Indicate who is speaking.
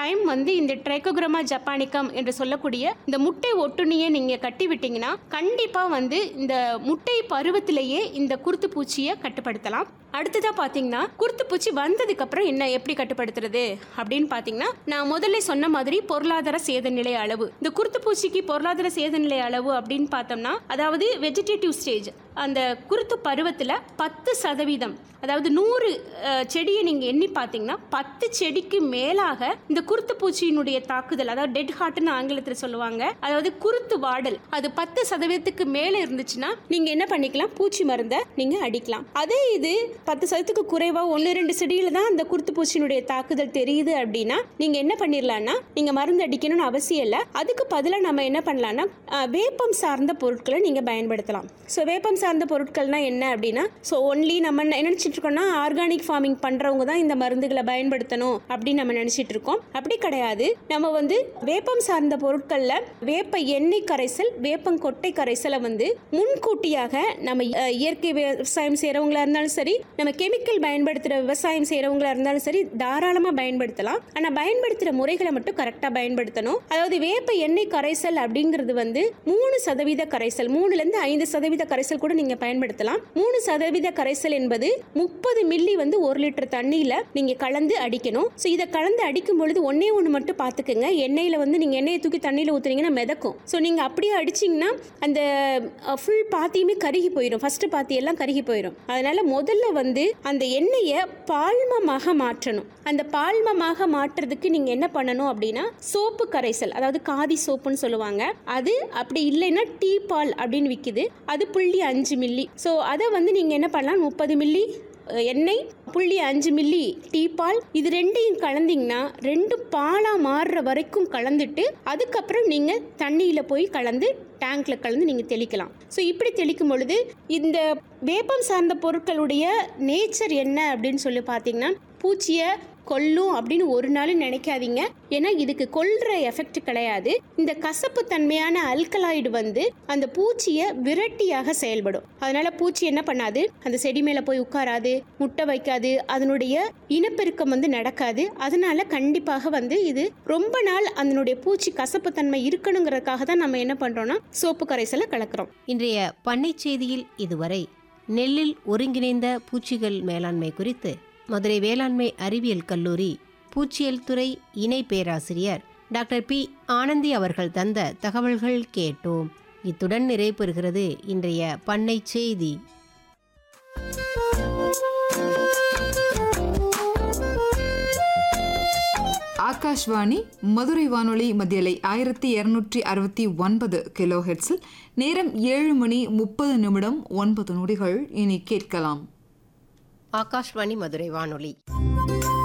Speaker 1: time வந்து இந்த Trichogramma ஜப்பானிக்கம் என்று சொல்லக்கூடிய இந்த முட்டை ஒட்டுண்ணியை நீங்க கட்டி விட்டீங்கன்னா கண்டிப்பா வந்து இந்த முட்டை பருவத்திலேயே இந்த குருத்து பூச்சியை கட்டுப்படுத்தலாம் அடுத்ததா பாத்தீங்கன்னா குருத்து பூச்சி வந்ததுக்கு அப்புறம் என்ன எப்படி கட்டுப்படுத்துறது அப்படின்னு பாத்தீங்கன்னா நான் முதல்ல சொன்ன மாதிரி பொருளாதார சேத நிலை அளவு இந்த குருத்து பூச்சிக்கு பொருளாதார சேத நிலை அளவு அப்படின்னு பார்த்தோம்னா அதாவது வெஜிடேட்டிவ் ஸ்டேஜ் அந்த குருத்து பருவத்துல பத்து சதவீதம் அதாவது நூறு அஹ், செடியை நீங்க எண்ணி பார்த்தீங்கன்னா பத்து செடிக்கு மேலாக இந்த குருத்து பூச்சியினுடைய தாக்குதல் அதாவது டெட் ஹார்ட்னு ஆங்கிலத்தில் சொல்லுவாங்க அதாவது குருத்து வாடல் அது பத்து சதவீதத்துக்கு மேலே இருந்துச்சுன்னா நீங்க என்ன பண்ணிக்கலாம் பூச்சி மருந்தை நீங்க அடிக்கலாம் அதே இது பத்து சதவீதத்துக்கு குறைவா ஒன்று ரெண்டு செடியில தான் அந்த குருத்து பூச்சியினுடைய தாக்குதல் தெரியுது அப்படின்னா நீங்க என்ன பண்ணிடலாம்னா நீங்க மருந்து அடிக்கணும்னு அவசியம் இல்லை அதுக்கு பதிலாக நம்ம என்ன பண்ணலாம்னா அஹ், வேப்பம் சார்ந்த பொருட்களை நீங்க பயன்படுத்தலாம் ஸோ வேப்பம் சார்ந்த பொருட்கள்னா என்ன அப்படின்னா ஸோ ஒன்லி நம்ம என்ன நினைச்சிட்டு இருக்கோம்னா ஆர்கானிக் ஃபார்மிங் பண்றவங்க தான் இந்த மருந்துகளை பயன்படுத்தணும் அப்படின்னு நம்ம நினைச்சிட்டு இருக்கோம் அப்படி கிடையாது நம்ம வந்து வேப்பம் சார்ந்த பொருட்கள்ல வேப்ப எண்ணெய் கரைசல் வேப்பங்கொட்டை கரைசலை வந்து முன்கூட்டியாக நம்ம அஹ், இயற்கை விவசாயம் செய்றவங்களா இருந்தாலும் சரி நம்ம கெமிக்கல் பயன்படுத்துகிற விவசாயம் செய்கிறவங்களா இருந்தாலும் சரி தாராளமாக பயன்படுத்தலாம் ஆனால் பயன்படுத்துகிற முறைகளை மட்டும் கரெக்டாக பயன்படுத்தணும் அதாவது வேப்ப எண்ணெய் கரைசல் அப்படிங்கிறது வந்து மூணு சதவீத கரைசல் மூணுலேருந்து ஐந்து சதவீத கரைசல் கூட நீங்கள் பயன்படுத்தலாம் மூணு சதவீத கரைசல் என்பது முப்பது மில்லி வந்து ஒரு லிட்டர் தண்ணியில் நீங்கள் கலந்து அடிக்கணும் ஸோ இதை கலந்து அடிக்கும் பொழுது ஒன்றே ஒன்று மட்டும் பார்த்துக்குங்க எண்ணெயில் வந்து நீங்கள் எண்ணெயை தூக்கி தண்ணியில் ஊற்றுனீங்கன்னா மிதக்கும் ஸோ நீங்கள் அப்படியே அடிச்சிங்கன்னா அந்த ஃபுல் பாத்தியுமே கருகி போயிடும் ஃபர்ஸ்ட் பாத்தி எல்லாம் கருகி போயிடும் அதனால முதல்ல வந்து அந்த எண்ணெயை பால்மமாக மாற்றணும் அந்த பால்மமாக மாற்றுறதுக்கு நீங்க என்ன பண்ணணும் அப்படின்னா சோப்பு கரைசல் அதாவது காதி சோப்புன்னு சொல்லுவாங்க அது அப்படி இல்லைன்னா டீ பால் அப்படின்னு விற்கிது அது புள்ளி அஞ்சு மில்லி ஸோ அதை வந்து நீங்க என்ன பண்ணலாம் முப்பது மில்லி அஹ், எண்ணெய் புள்ளி அஞ்சு மில்லி டீப்பால் இது ரெண்டையும் கலந்தீங்கன்னா ரெண்டு பாலாக மாறுற வரைக்கும் கலந்துட்டு அதுக்கப்புறம் நீங்கள் தண்ணியில் போய் கலந்து டேங்க்ல கலந்து நீங்கள் தெளிக்கலாம் ஸோ இப்படி தெளிக்கும் பொழுது இந்த வேப்பம் சார்ந்த பொருட்களுடைய நேச்சர் என்ன அப்படின்னு சொல்லி பார்த்தீங்கன்னா பூச்சியை கொல்லும் அப்படின்னு ஒரு நாளும் நினைக்காதீங்க ஏன்னா இதுக்கு கொல்ற எஃபெக்ட் கிடையாது இந்த கசப்பு தன்மையான அல்கலாய்டு வந்து அந்த பூச்சியை விரட்டியாக செயல்படும் அதனால பூச்சி என்ன பண்ணாது அந்த செடி மேல போய் உட்காராது முட்டை வைக்காது அதனுடைய இனப்பெருக்கம் வந்து நடக்காது அதனால கண்டிப்பாக வந்து இது ரொம்ப நாள் அதனுடைய பூச்சி கசப்பு தன்மை இருக்கணுங்கிறதுக்காக தான் நம்ம என்ன பண்றோம்னா சோப்பு கரைசலை கலக்கிறோம்
Speaker 2: இன்றைய பண்ணைச் செய்தியில் இதுவரை நெல்லில் ஒருங்கிணைந்த பூச்சிகள் மேலாண்மை குறித்து மதுரை வேளாண்மை அறிவியல் கல்லூரி பூச்சியல் துறை இணை பேராசிரியர் டாக்டர் பி ஆனந்தி அவர்கள் தந்த தகவல்கள் கேட்டோம் இத்துடன் நிறைவு பெறுகிறது இன்றைய பண்ணைச் செய்தி
Speaker 3: ஆகாஷ்வாணி மதுரை வானொலி மத்தியலை ஆயிரத்தி இருநூற்றி அறுபத்தி ஒன்பது கிலோ ஹெட்ஸில் நேரம் ஏழு மணி முப்பது நிமிடம் ஒன்பது நொடிகள் இனி கேட்கலாம்
Speaker 2: ஆகாஷ்வாணி மதுரை வானொலி